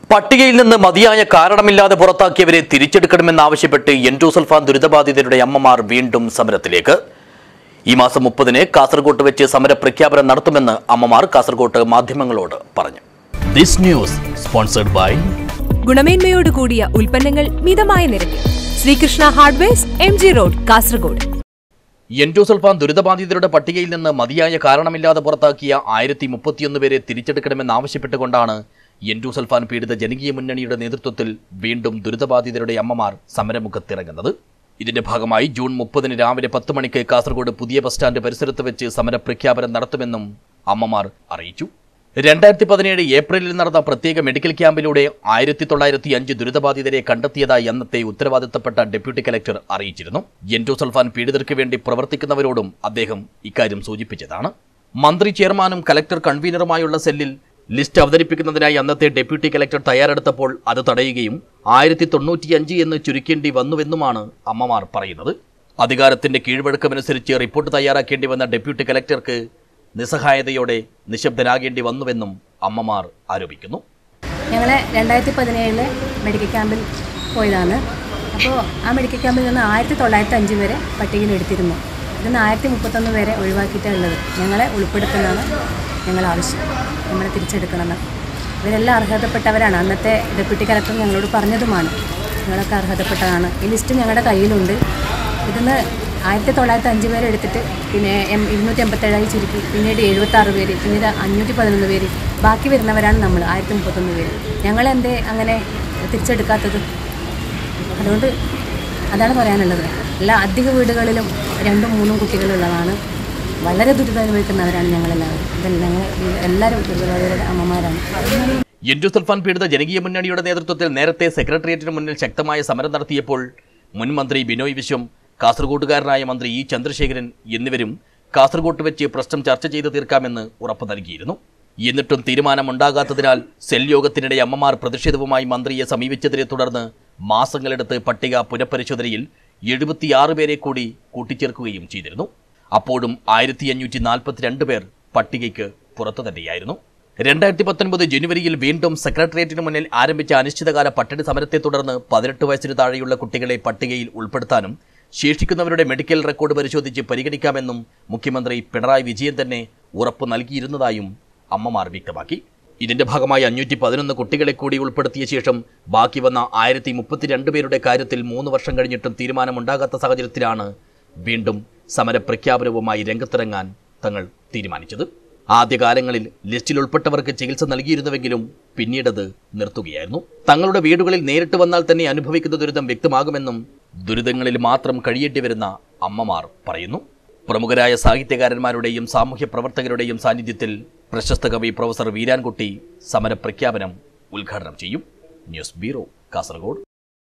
പട്ടികയിൽ നിന്ന് മതിയായ കാരണമില്ലാതെ പുറത്താക്കിയവരെ തിരിച്ചെടുക്കണമെന്നാവശ്യപ്പെട്ട് എൻഡോസൾഫാൻ ദുരിതബാധിതരുടെ അമ്മമാർ വീണ്ടും സമരത്തിലേക്ക് ഈ മാസം മുപ്പതിന് കാസർഗോട്ട് വെച്ച് സമര പ്രഖ്യാപനം നടത്തുമെന്ന് അമ്മമാർ കാസർഗോട്ട് മാധ്യമങ്ങളോട് പറഞ്ഞു ദിസ് ന്യൂസ് സ്പോൺസർഡ് ബൈ ഗുണമേന്മയോട് കൂടിയ ഉൽപ്പന്നങ്ങൾ മിതമായ നിരക്കിൽ Sreekrishna hardwares M G road Kasargod endosulfan ദുരിതബാധിതരുടെ പട്ടികയിൽ നിന്ന് മതിയായ കാരണമില്ലാതെ പുറത്താക്കിയ ആയിരത്തി മുപ്പത്തിയൊന്ന് പേരെ തിരിച്ചെടുക്കണമെന്നാവശ്യപ്പെട്ടുകൊണ്ടാണ് എൻഡോസൾഫാൻ പീഡിത ജനകീയ മുന്നണിയുടെ നേതൃത്വത്തിൽ വീണ്ടും ദുരിതബാധിതരുടെ അമ്മമാർ സമരമുഖത്തിറങ്ങുന്നത് ഇതിന്റെ ഭാഗമായി ജൂൺ മുപ്പതിന് രാവിലെ പത്ത് മണിക്ക് കാസർഗോഡ് പുതിയ ബസ് സ്റ്റാൻഡ് പരിസരത്ത് വെച്ച് സമരപ്രഖ്യാപനം നടത്തുമെന്നും അമ്മമാർ അറിയിച്ചു രണ്ടായിരത്തി പതിനേഴ് ഏപ്രിലിൽ നടന്ന പ്രത്യേക മെഡിക്കൽ ക്യാമ്പിലൂടെ ആയിരത്തി തൊള്ളായിരത്തി അഞ്ച് ദുരിതബാധിതരെ കണ്ടെത്തിയതായി അന്നത്തെ ഉത്തരവാദിത്തപ്പെട്ട ഡെപ്യൂട്ടി കലക്ടർ അറിയിച്ചിരുന്നു എൻഡോസൾഫാൻ പീഡിതർക്ക് വേണ്ടി പ്രവർത്തിക്കുന്നവരോടും അദ്ദേഹം ഇക്കാര്യം സൂചിപ്പിച്ചതാണ് മന്ത്രി ചെയർമാനും കലക്ടർ കൺവീനറുമായുള്ള സെല്ലിൽ ലിസ്റ്റ് അവതരിപ്പിക്കുന്നതിനായി അന്നത്തെ ഡെപ്യൂട്ടി കലക്ടർ തയ്യാറെടുത്തപ്പോൾ അത് തടയുകയും ആയിരത്തി തൊണ്ണൂറ്റിയഞ്ച് എന്ന് ചുരുക്കേണ്ടി വന്നുവെന്നുമാണ് അമ്മമാർ പറയുന്നത് അധികാരത്തിന്റെ കീഴ്വഴക്കമനുസരിച്ച് റിപ്പോർട്ട് തയ്യാറാക്കേണ്ടി വന്ന ഡെപ്യൂട്ടി കലക്ടർക്ക് നിസ്സഹായതയോടെ നിശബ്ദനാകേണ്ടി വന്നുവെന്നും അമ്മമാർ ആരോപിക്കുന്നു ഞങ്ങൾ രണ്ടായിരത്തി പതിനേഴില് മെഡിക്കൽ ക്യാമ്പിൽ പോയതാണ് അപ്പോൾ ആ മെഡിക്കൽ ക്യാമ്പിൽ നിന്ന് ആയിരത്തി തൊള്ളായിരത്തി അഞ്ച് വരെ പട്ടികയിൽ എടുത്തിരുന്നു ഇതിന്ന് ആയിരത്തി മുപ്പത്തൊന്ന് വരെ ഒഴിവാക്കിയിട്ടാണ് ഉള്ളത് ഞങ്ങളെ ഉൾപ്പെടുത്തുന്നതാണ് ഞങ്ങൾ ആവശ്യം നമ്മളെ തിരിച്ചെടുക്കണമെന്ന് ഇവരെല്ലാം അർഹതപ്പെട്ടവരാണ് അന്നത്തെ ഡെപ്യൂട്ടി കലക്ടർ ഞങ്ങളോട് പറഞ്ഞതുമാണ് നിങ്ങളൊക്കെ അർഹതപ്പെട്ടതാണ് ഈ ലിസ്റ്റ് ഞങ്ങളുടെ കയ്യിലുണ്ട് ഇതിന്ന് ആയിരത്തി തൊള്ളായിരത്തി അഞ്ച് പേരെ എടുത്തിട്ട് പിന്നെ എം ഇരുന്നൂറ്റി എൺപത്തേഴായി ചുരുക്കി പിന്നീട് എഴുപത്താറ് പേര് പിന്നീട് അഞ്ഞൂറ്റി പതിനൊന്ന് പേര് ബാക്കി വരുന്നവരാണ് നമ്മൾ ആയിരത്തി മുപ്പത്തൊന്ന് പേര് ഞങ്ങളെന്തേ അങ്ങനെ തിരിച്ചെടുക്കാത്തത് അതുകൊണ്ട് അതാണ് പറയാനുള്ളത് എല്ലാ അധിക വീടുകളിലും രണ്ടും മൂന്നും കുട്ടികളുള്ളതാണ് വളരെ ദുരിതം അനുഭവിക്കുന്നവരാണ് ഞങ്ങളെല്ലാവരും ഇതെല്ലാം ഞങ്ങൾ എല്ലാവരും ദുരിതബാധിതരുടെ അമ്മമാരാണ് എൻഡോസൾഫാൻ പീഡിത ജനകീയ മുന്നണിയുടെ നേതൃത്വത്തിൽ നേരത്തെ സെക്രട്ടേറിയറ്റിന് മുന്നിൽ ശക്തമായ സമരം നടത്തിയപ്പോൾ മുൻ മന്ത്രി ബിനോയ് വിശ്വം കാസർഗോട്ടുകാരനായ മന്ത്രി ഇ ചന്ദ്രശേഖരൻ എന്നിവരും കാസർഗോട്ട് വെച്ച് പ്രശ്നം ചർച്ച ചെയ്ത് തീർക്കാമെന്ന് ഉറപ്പു നൽകിയിരുന്നു എന്നിട്ടും തീരുമാനമുണ്ടാകാത്തതിനാൽ സെൽ യോഗത്തിനിടെ അമ്മമാർ പ്രതിഷേധവുമായി മന്ത്രിയെ സമീപിച്ചതിനെ തുടർന്ന് മാസങ്ങളെടുത്ത് പട്ടിക പുനഃപരിശോധനയിൽ എഴുപത്തിയാറ് പേരെ കൂടി കൂട്ടിച്ചേർക്കുകയും ചെയ്തിരുന്നു അപ്പോഴും ആയിരത്തി അഞ്ഞൂറ്റി നാൽപ്പത്തിരണ്ട് പേർ പട്ടികയ്ക്ക് പുറത്തു തന്നെയായിരുന്നു രണ്ടായിരത്തി പത്തൊൻപത് ജനുവരിയിൽ വീണ്ടും സെക്രട്ടേറിയറ്റിന് മുന്നിൽ ആരംഭിച്ച അനിശ്ചിതകാല പട്ടിണി സമരത്തെ തുടർന്ന് പതിനെട്ട് വയസ്സിന് താഴെയുള്ള കുട്ടികളെ പട്ടികയിൽ ഉൾപ്പെടുത്താനും ശേഷിക്കുന്നവരുടെ മെഡിക്കൽ റെക്കോർഡ് പരിശോധിച്ച് പരിഗണിക്കാമെന്നും മുഖ്യമന്ത്രി പിണറായി വിജയൻ തന്നെ ഉറപ്പു നൽകിയിരുന്നതായും അമ്മമാർ വ്യക്തമാക്കി ഇതിന്റെ ഭാഗമായി അഞ്ഞൂറ്റി പതിനൊന്ന് കുട്ടികളെ കൂടി ഉൾപ്പെടുത്തിയ ശേഷം ബാക്കി വന്ന ആയിരത്തി മുപ്പത്തിരണ്ട് പേരുടെ കാര്യത്തിൽ മൂന്ന് വർഷം കഴിഞ്ഞിട്ടും തീരുമാനമുണ്ടാകാത്ത സാഹചര്യത്തിലാണ് വീണ്ടും സമരപ്രഖ്യാപനവുമായി രംഗത്തിറങ്ങാൻ തങ്ങൾ തീരുമാനിച്ചത് ആദ്യകാലങ്ങളിൽ ലിസ്റ്റിൽ ഉൾപ്പെട്ടവർക്ക് ചികിത്സ നൽകിയിരുന്നുവെങ്കിലും പിന്നീടത് നിർത്തുകയായിരുന്നു തങ്ങളുടെ വീടുകളിൽ നേരിട്ട് വന്നാൽ തന്നെ അനുഭവിക്കുന്ന ദുരിതം വ്യക്തമാകുമെന്നും ദുരിതങ്ങളിൽ മാത്രം കഴിയേണ്ടി വരുന്ന അമ്മമാർ പറയുന്നു പ്രമുഖരായ സാഹിത്യകാരന്മാരുടെയും സാമൂഹ്യ പ്രവർത്തകരുടെയും സാന്നിധ്യത്തിൽ പ്രശസ്ത കവി പ്രൊഫസർ വീരാൻകുട്ടി സമരപ്രഖ്യാപനം ഉദ്ഘാടനം ചെയ്യും ന്യൂസ് ബ്യൂറോ കാസർഗോഡ്